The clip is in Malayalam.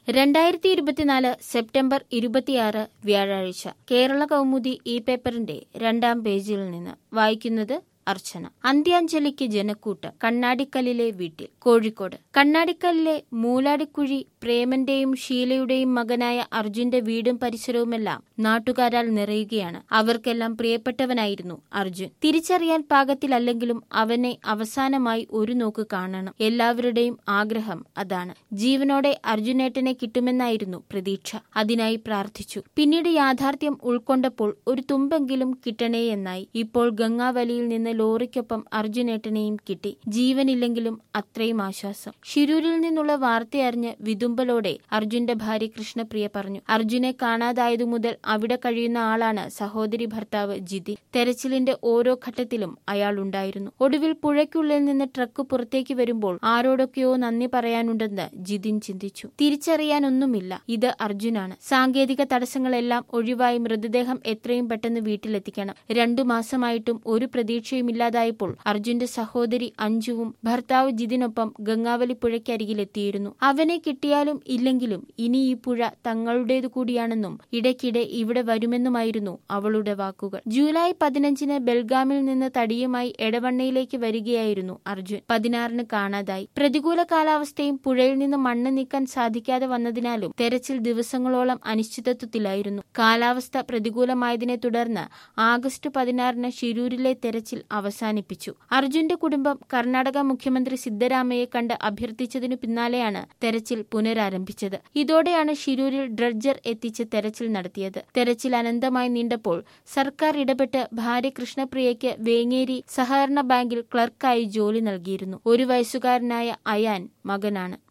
രണ്ടായിരത്തി ഇരുപത്തിനാല് സെപ്റ്റംബർ ഇരുപത്തിയാറ് വ്യാഴാഴ്ച കേരള കൗമുദി ഈ പേപ്പറിന്റെ രണ്ടാം പേജിൽ നിന്ന് വായിക്കുന്നത് അർച്ചന അന്ത്യാഞ്ജലിക്ക് ജനക്കൂട്ടം കണ്ണാടിക്കല്ലിലെ വീട്ടിൽ കോഴിക്കോട് കണ്ണാടിക്കല്ലിലെ മൂലാടിക്കുഴി പ്രേമന്റെയും ഷീലയുടെയും മകനായ അർജുന്റെ വീടും പരിസരവുമെല്ലാം നാട്ടുകാരാൽ നിറയുകയാണ് അവർക്കെല്ലാം പ്രിയപ്പെട്ടവനായിരുന്നു അർജുൻ തിരിച്ചറിയാൻ പാകത്തിലല്ലെങ്കിലും അവനെ അവസാനമായി ഒരു നോക്ക് കാണണം എല്ലാവരുടെയും ആഗ്രഹം അതാണ് ജീവനോടെ അർജുനേട്ടനെ കിട്ടുമെന്നായിരുന്നു പ്രതീക്ഷ അതിനായി പ്രാർത്ഥിച്ചു പിന്നീട് യാഥാർത്ഥ്യം ഉൾക്കൊണ്ടപ്പോൾ ഒരു തുമ്പെങ്കിലും കിട്ടണേ എന്നായി ഇപ്പോൾ ഗംഗാവലിയിൽ നിന്ന് ലോറിക്കൊപ്പം അർജുനേട്ടനെയും കിട്ടി ജീവനില്ലെങ്കിലും അത്രയും ആശ്വാസം ഷിരൂരിൽ നിന്നുള്ള വാർത്തയറിഞ്ഞ് വിതുമ്പലോടെ അർജുന്റെ ഭാര്യ കൃഷ്ണപ്രിയ പറഞ്ഞു അർജുനെ കാണാതായതു മുതൽ അവിടെ കഴിയുന്ന ആളാണ് സഹോദരി ഭർത്താവ് ജിതി തെരച്ചിലിന്റെ ഓരോ ഘട്ടത്തിലും അയാൾ ഉണ്ടായിരുന്നു ഒടുവിൽ പുഴയ്ക്കുള്ളിൽ നിന്ന് ട്രക്ക് പുറത്തേക്ക് വരുമ്പോൾ ആരോടൊക്കെയോ നന്ദി പറയാനുണ്ടെന്ന് ജിതിൻ ചിന്തിച്ചു തിരിച്ചറിയാനൊന്നുമില്ല ഇത് അർജുനാണ് സാങ്കേതിക തടസ്സങ്ങളെല്ലാം ഒഴിവായി മൃതദേഹം എത്രയും പെട്ടെന്ന് വീട്ടിലെത്തിക്കണം രണ്ടു മാസമായിട്ടും ഒരു പ്രതീക്ഷയുമില്ലാതായപ്പോൾ അർജുന്റെ സഹോദരി അഞ്ജുവും ഭർത്താവ് ജിതിനൊപ്പം ഗംഗാവലി പുഴയ്ക്കരികിലെത്തിയിരുന്നു അവനെ കിട്ടിയാലും ഇല്ലെങ്കിലും ഇനി ഈ പുഴ തങ്ങളുടേതു കൂടിയാണെന്നും ഇടയ്ക്കിടെ ഇവിടെ വരുമെന്നുമായിരുന്നു അവളുടെ വാക്കുകൾ ജൂലൈ പതിനഞ്ചിന് ബെൽഗാമിൽ നിന്ന് തടിയുമായി എടവണ്ണയിലേക്ക് വരികയായിരുന്നു അർജുൻ പതിനാറിന് കാണാതായി പ്രതികൂല കാലാവസ്ഥയും പുഴയിൽ നിന്ന് മണ്ണ് നീക്കാൻ സാധിക്കാതെ വന്നതിനാലും തെരച്ചിൽ ദിവസങ്ങളോളം അനിശ്ചിതത്വത്തിലായിരുന്നു കാലാവസ്ഥ പ്രതികൂലമായതിനെ തുടർന്ന് ആഗസ്റ്റ് പതിനാറിന് ഷിരൂരിലെ തെരച്ചിൽ അവസാനിപ്പിച്ചു അർജുന്റെ കുടുംബം കർണാടക മുഖ്യമന്ത്രി സിദ്ധരാമയ്യെ കണ്ട് അഭ്യർത്ഥിച്ചതിനു പിന്നാലെയാണ് തെരച്ചിൽ പുനരാരംഭിച്ചത് ഇതോടെയാണ് ഷിരൂരിൽ ഡ്രഡ്ജർ എത്തിച്ച് തെരച്ചിൽ നടത്തിയത് തെരച്ചിൽ അനന്തമായി നീണ്ടപ്പോൾ സർക്കാർ ഇടപെട്ട് ഭാര്യ കൃഷ്ണപ്രിയയ്ക്ക് വേങ്ങേരി സഹകരണ ബാങ്കിൽ ക്ലർക്കായി ജോലി നൽകിയിരുന്നു ഒരു വയസ്സുകാരനായ അയാൻ മകനാണ്